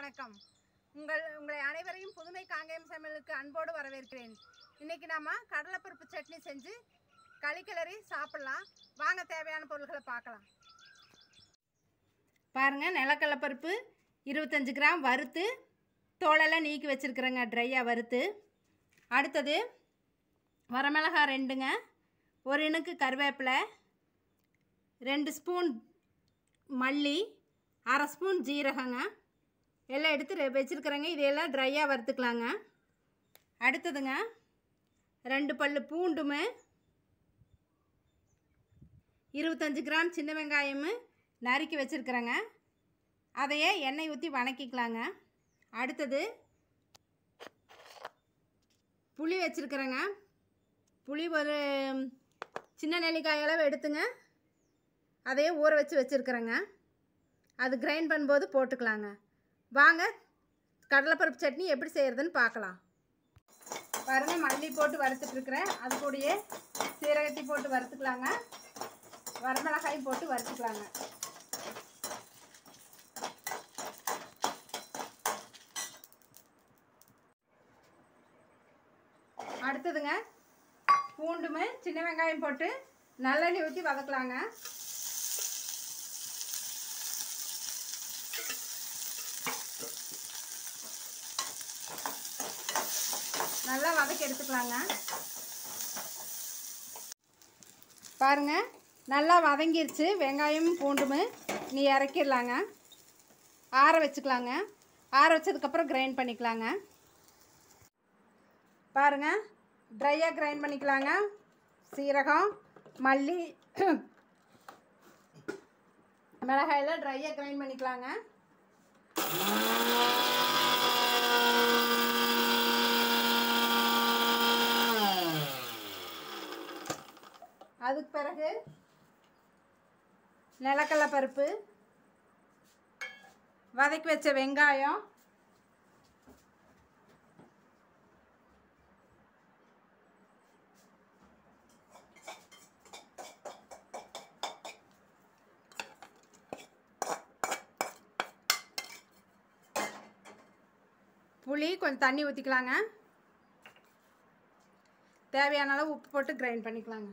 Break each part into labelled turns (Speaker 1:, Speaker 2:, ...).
Speaker 1: வணக்கம் உங்கள் உங்களை அனைவரையும் புதுமை காங்கேயம் சமையலுக்கு அன்போடு வரவேற்கிறேன் இன்னைக்கு நாம கடலைப்பருப்பு சட்னி செஞ்சு களி கிளறி சாப்பிடலாம் வாங்க தேவையான பொருட்களை பார்க்கலாம் பாருங்க நிலக்கடலைப்பருப்பு இருபத்தஞ்சு கிராம் வறுத்து தோலெல்லாம் நீக்கி வச்சுருக்குறேங்க ட்ரையாக வறுத்து அடுத்தது வரமிளகாய் ரெண்டுங்க ஒரு இணுக்கு கருவேப்பிலை ரெண்டு ஸ்பூன் மல்லி அரை ஸ்பூன் ஜீரகங்க எல்லாம் எடுத்து ரெ- வச்சிருக்கிறேங்க இதையெல்லாம் ட்ரையாக வறுத்துக்கலாங்க அடுத்ததுங்க ரெண்டு பல்லு பூண்டுமு இருபத்தஞ்சி கிராம் சின்ன வெங்காயமு நறுக்கி வச்சுருக்குறேங்க அதையே எண்ணெய் ஊற்றி வணக்கிக்கலாங்க அடுத்தது புளி வச்சுருக்குறேங்க புளி ஒரு சின்ன நெல்லிக்காய் அளவு எடுத்துங்க அதையே ஊற வச்சு வச்சுருக்குறேங்க அது கிரைண்ட் பண்ணும்போது போட்டுக்கலாங்க வாங்க கடலைப்பருப்பு சட்னி எப்படி செய்கிறதுன்னு பார்க்கலாம் பாருங்க மல்லி போட்டு வறுத்துட்ருக்குறேன் அது கூடயே சீரகத்தி போட்டு வறுத்துக்கலாங்க வரமிளகாயும் போட்டு வறுத்துக்கலாங்க அடுத்ததுங்க பூண்டுமே சின்ன வெங்காயம் போட்டு நல்லெண்ணெய் ஊற்றி வதக்கலாங்க நல்லா வதக்கி எடுத்துக்கலாங்க பாருங்க நல்லா வதங்கிருச்சு வெங்காயம் பூண்டுமே நீ இறக்கிடலாங்க ஆற வச்சுக்கலாங்க ஆற வச்சதுக்கப்புறம் கிரைண்ட் பண்ணிக்கலாங்க பாருங்க ட்ரையாக கிரைண்ட் பண்ணிக்கலாங்க சீரகம் மல்லி மிளகாயெல்லாம் ட்ரையாக கிரைண்ட் பண்ணிக்கலாங்க அதுக்கு பிறகு நிலக்கடலை பருப்பு வதக்கி வச்ச வெங்காயம் புளி கொஞ்சம் தண்ணி ஊற்றிக்கலாங்க தேவையான அளவு உப்பு போட்டு கிரைண்ட் பண்ணிக்கலாங்க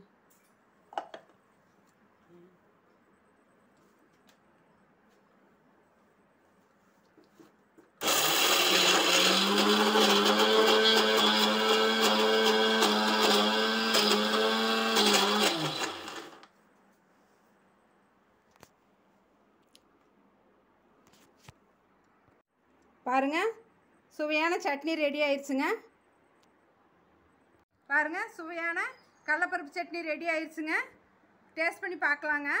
Speaker 1: பாருங்க சுவையான சட்னி ரெடி ஆயிடுச்சுங்க பாருங்க சுவையான கடலைப்பருப்பு சட்னி ரெடி ஆயிடுச்சுங்க டேஸ்ட் பண்ணி பார்க்கலாங்க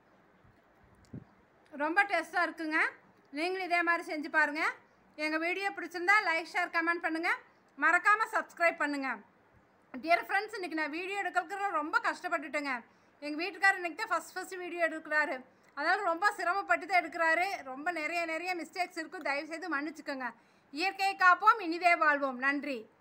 Speaker 1: ரொம்ப டேஸ்ட்டாக இருக்குங்க நீங்களும் இதே மாதிரி செஞ்சு பாருங்கள் எங்கள் வீடியோ பிடிச்சிருந்தா லைக் ஷேர் கமெண்ட் பண்ணுங்கள் மறக்காமல் சப்ஸ்கிரைப் பண்ணுங்கள் டியர் ஃப்ரெண்ட்ஸ் இன்றைக்கி நான் வீடியோ எடுக்கிறதுக்கு ரொம்ப கஷ்டப்பட்டுட்டேங்க எங்கள் வீட்டுக்காரர் இன்றைக்கி தான் ஃபஸ்ட் ஃபஸ்ட் வீடியோ எடுக்கிறாரு அதனால் ரொம்ப சிரமப்பட்டு தான் எடுக்கிறாரு ரொம்ப நிறைய நிறைய மிஸ்டேக்ஸ் இருக்கும் தயவுசெய்து மன்னிச்சுக்கோங்க இயற்கையை காப்போம் இனிதே வாழ்வோம் நன்றி